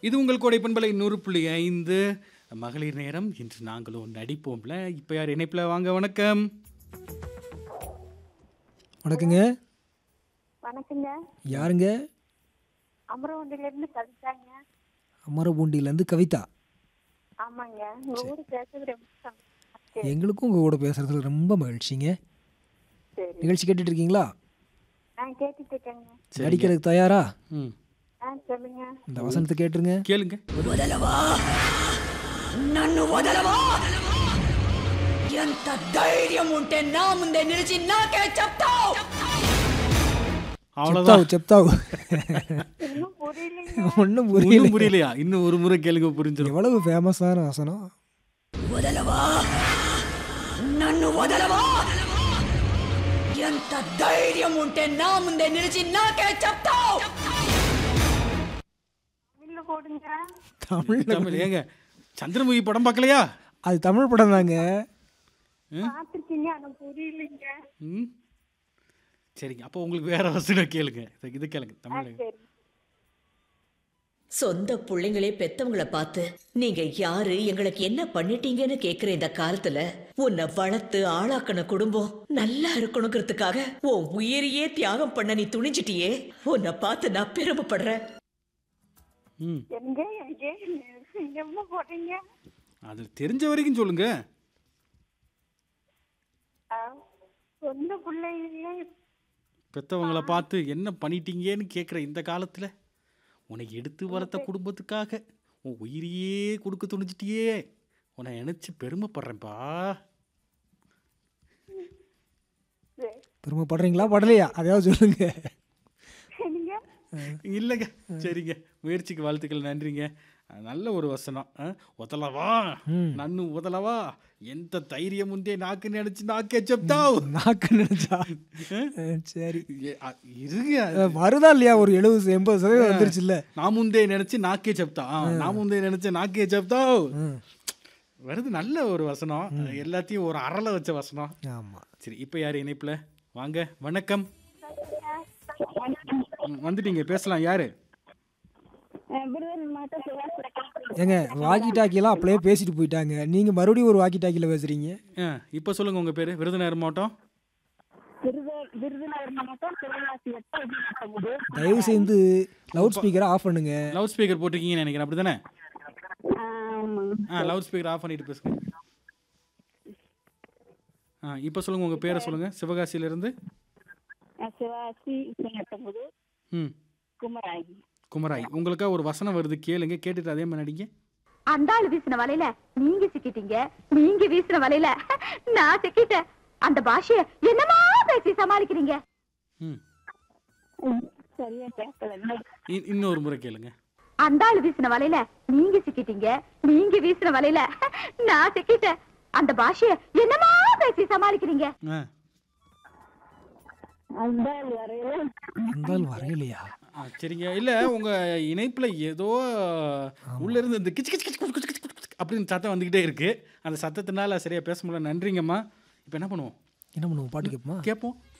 இது உங்கள் கோடை பண்பலை நூறு புள்ளி ஐந்து மகளிர் நேரம் இன்று நாங்களும் நடிப்போம்ல இப்போ யார் இணைப்பில் வாங்க வணக்கம் வணக்கங்க வணக்கங்க யாருங்க அமரவண்டில இருந்து கவிதாங்க அமரபூண்டியிலேருந்து கவிதா ஆமாங்க உங்க ஊரு பேசுறது ரொம்ப சந்தோஷம். எங்களுக்கும் உங்கள் கூட பேசுறதுல ரொம்ப மகிழ்ச்சிங்க சரி நிகழ்ச்சி கேட்டுட்டு இருக்கீங்களா நான் கேட்டுட்டு இருக்கேங்க நடிக்கிறதுக்கு தயாரா ம் ஆ சொல்லுங்க இந்த வசனத்தை கேட்டுருங்க கேளுங்க నన్ను వదలవా ఎంత ధైర్యం ఉంటే నా ముందే నిలిచి నాకే చెప్తావు அவ்வளோதான் செப்தாவு செப்தாவு இன்னும் புரியலைங்க ஒன்றும் புரியல ஒன்றும் புரியலையா இன்னும் ஒரு முறை கேளுங்க புரிஞ்சிடும் எவ்வளவு ஃபேமஸான வசனம் వదలవా నన్ను వదలవా ఎంత ధైర్యం ఉంటే నా ముందే నిలిచి నాకే చెప్తావు தமிழ்ல போடுங்க தமிழ் தமிழ் ஏங்க சந்திரமுகி படம் பார்க்கலையா அது தமிழ் படம் தாங்க பார்த்துருக்கீங்க ஆனா புரியலைங்க ம் சரிங்க அப்போ உங்களுக்கு வேற வசனம் கேளுங்க இது- இது கேளுங்க தமிழ் சரி சொந்த பிள்ளைங்களே பெத்தவங்கள பார்த்து நீங்க யாரு எங்களுக்கு என்ன பண்ணிட்டீங்கன்னு கேக்குற இந்த காலத்துல உன்னை வளர்த்து ஆளாக்கின குடும்பம் நல்லா இருக்கணுங்கிறதுக்காக உன் உயிரையே தியாகம் பண்ண நீ துணிஞ்சிட்டியே உன்னை பார்த்து நான் பெருமைப்படுறேன் ம் எங்க எங்க எங்க போடுறீங்க அது தெரிஞ்ச வரைக்கும் சொல்லுங்க ஆ, சொந்த பிள்ளைங்களே பெத்தவங்களை பார்த்து என்ன பண்ணிட்டீங்கன்னு கேட்குற இந்த காலத்தில் உனக்கு எடுத்து வளர்த்த குடும்பத்துக்காக உன் உயிரையே கொடுக்க துணிச்சிட்டியே உன்னை நினச்சி பெருமைப்படுறேன்ப்பா சரி. பெருமைப்படுறீங்களா படலையா அதையாவது சொல்லுங்க சரிங்க இல்லைங்க சரிங்க முயற்சிக்கு வாழ்த்துக்கள் நன்றிங்க அஹ் நல்ல ஒரு வசனம் அஹ், உதலவா நன்னு உதலவா எந்த தைரியம் உண்டே நாக்கு நினைச்சு நாக்கே செப்தாவ் நாக்கு நினைச்சா அஹ், சரி ஏ, அ, இருங்க அஹ், வருதா இல்லையா ஒரு எழுபது எண்பது சதவீதம் வந்துருச்சுல்ல நான் முந்தே நினைச்சு நாக்கே செப்தா நான் முந்தே நினைச்சு நாக்கே செப்தாவ் வருது நல்ல ஒரு வசனம் எல்லாத்தையும் ஒரு அரளை வச்ச வசனம் ஆமாம் சரி இப்போ யார் இணைப்பில் வாங்க வணக்கம் ம், வந்துட்டீங்க பேசலாம் யாரு விருதுநகர் மாவட்டம் சிவாசுரக்கம் ஏங்க வாக்கி டாக்கியெல்லாம் அப்படியே பேசிட்டு போயிட்டாங்க நீங்கள் மறுபடியும் ஒரு வாக்கி டாக்கியில் பேசுகிறீங்க ஆ இப்போ சொல்லுங்க உங்க பேர் விருதுநகர் மாவட்டம் விருது விருதுநகர் மாவட்டம் சிவகாசி வட்டம் விஜயநகர். தயவு செய்து லவுட் ஸ்பீக்கரை ஆஃப் பண்ணுங்க லவுட் ஸ்பீக்கர் போட்டிருக்கீங்கன்னு நினைக்கிறேன் அப்படி தானே ஆமாங்க ஆ லவுட் ஸ்பீக்கர் ஆஃப் பண்ணிட்டு பேசுங்க ஆ இப்போ சொல்லுங்க உங்க பேரை சொல்லுங்க சிவகாசியிலேருந்து நான் சிவாசி விஜயநகர் ம் குமராகி குமராய் உங்களுக்கா ஒரு வசனம் வருது கேளுங்க கேட்டுட்டு அதே மாதிரி நடிங்க அந்த ஆளு வீசின வலையில நீங்க சிக்கிட்டீங்க நீங்க வீசின வலையில நான் சிக்கிட்டேன் அந்த பாஷைய என்னமா பேசி சமாளிக்கிறீங்க ம் சரியா கேட்கல இ- இன்னொரு முறை கேளுங்க அந்த ஆளு வீசின வலையில நீங்க சிக்கிட்டீங்க நீங்க வீசின வலையில நான் சிக்கிட்டேன் அந்த பாஷைய என்னமா பேசி சமாளிக்கிறீங்க ஆ அந்த வரையில அந்த ஆள் வரையலையா ஆ, சரிங்க இல்லை உங்கள் இணைப்பில் ஏதோ உள்ளே இருந்து இந்த கிச்சு கிச்சு கிச்சு குச்சு குச்சு குச்சு குச்சு அப்படின்னு சத்தம் வந்துக்கிட்டே இருக்குது அந்த சத்தத்தினால சரியாக பேச முடியல நன்றிங்கம்மா இப்போ என்ன பண்ணுவோம் என்ன பண்ணுவோம் பாட்டு கேட்போமா கேட்போம்